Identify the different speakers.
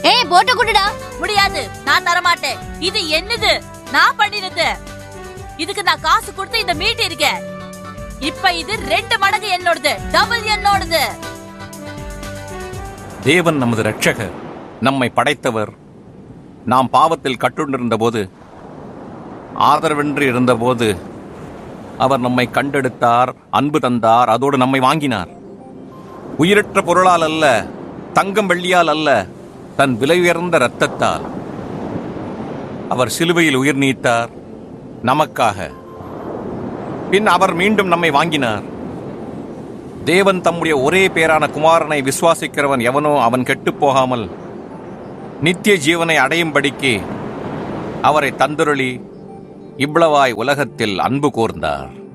Speaker 1: ஏய் போட்ட குடுடா
Speaker 2: முடியாது நான் தரமாட்டேன் இது என்னது நான் பண்ணினது இதுக்கு நான் காசு கொடுத்து இத மீட்டி இருக்கேன் இப்ப இது ரெண்டு மடங்கு என்னோடது டபுள் என்னோடது
Speaker 3: தேவன் நமது இரட்சகர் நம்மை படைத்தவர் நாம் பாவத்தில் கட்டுண்டிருந்த போது ஆதரவின்றி இருந்தபோது அவர் நம்மை கண்டெடுத்தார் அன்பு தந்தார் அதோடு நம்மை வாங்கினார் உயிரற்ற பொருளால் அல்ல தங்கம் வெள்ளியால் அல்ல தன் விலை உயர்ந்த இரத்தத்தால் அவர் சிலுவையில் உயிர் நீத்தார் நமக்காக பின் அவர் மீண்டும் நம்மை வாங்கினார் தேவன் தம்முடைய ஒரே பேரான குமாரனை விசுவாசிக்கிறவன் எவனோ அவன் கெட்டுப் போகாமல் நித்திய ஜீவனை அடையும்படிக்கு அவரை தந்துருளி இவ்வளவாய் உலகத்தில் அன்பு கூர்ந்தார்